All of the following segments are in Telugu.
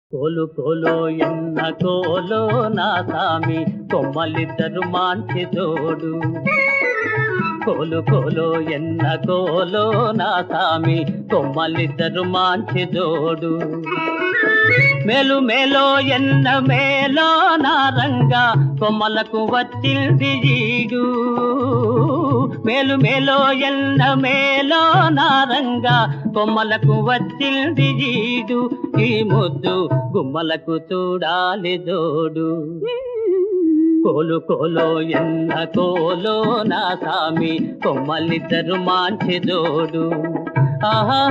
కోలు కోలో ఎన్న కోలో నా సామి కొమ్మలిద్దరు మాంచి తోడు కోలు కోలో ఎన్న కోలో నా సామి కొమ్మలిద్దరు మాంచి తోడు మేలు మేలో ఎన్న మేలో నా రంగా కొమ్మలకు వచ్చింది జీడు మేలు మేలో ఎన్న మేలో నా రంగా కొమ్మలకు వచ్చింది జీడు ఈ ముద్దు గుమ్మలకు చూడాలి జోడు కోలు కోలో ఎన్న కోలో నా సామి కొమ్మలిద్దరు మాంచి జోడు ఆహా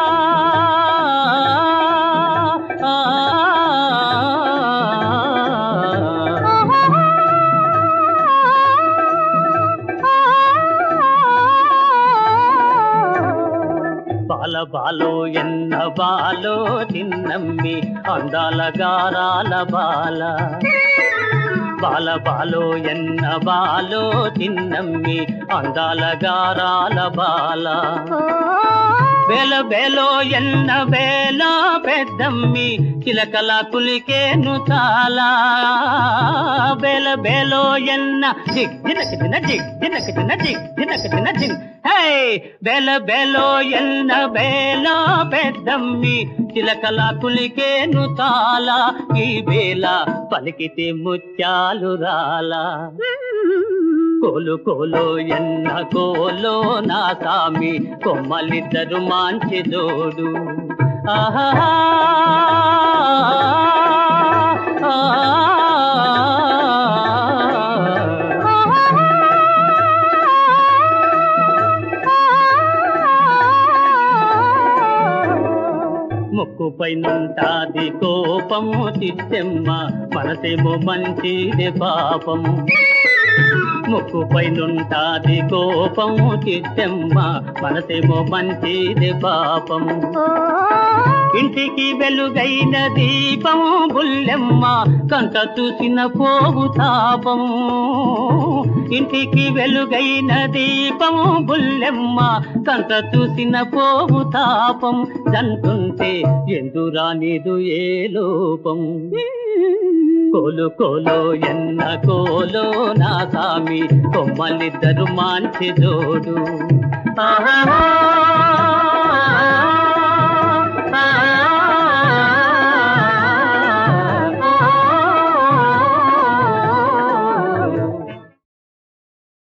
బాల బాలో ఎన్న బాలో చిన్నమ్మి అందాల గారాల బాల బాల బాలో ఎన్న బాలో చిన్నమ్మి అందాల గారాల బాల బేల బేలో ఎన్న బేల పెద్దమ్మి చిలకల కులికేను చాలా బేల బేలో ఎన్న జిగ్ జినక జిన జిగ్ జినక జిన జిగ్ జినక జిన జిన్ హే బేల బేలో ఎన్న బేల పెద్దమ్మి చిలకల కులికేను చాలా ఈ బేల పలికితే ముత్యాలు రాలా కోలు కోలో ఎన్న కోలో నా సామి కొమ్మలిద్దరు మాంచి జోడు ఆహా ముక్కుపై నుంటాది కోపము చిత్తెమ్మ మనసేమో మంచిది పాపము ముక్కుపై నుంటాది కోపము చిత్తెమ్మ మనసేమో మంచిది పాపము ఇంటికి వెలుగైన దీపము బుల్లెమ్మ కంట చూసిన పోవు తాపము ఇంటికి వెలుగైన దీపము బుల్లెమ్మ కంట చూసిన పోవు తాపం జంటుంటే ఎందురానిదు ఏ లోపం కోలు కోలో ఎన్న కోలో నా సామి కొమ్మలిద్దరు మాంచి జోడు ఆహా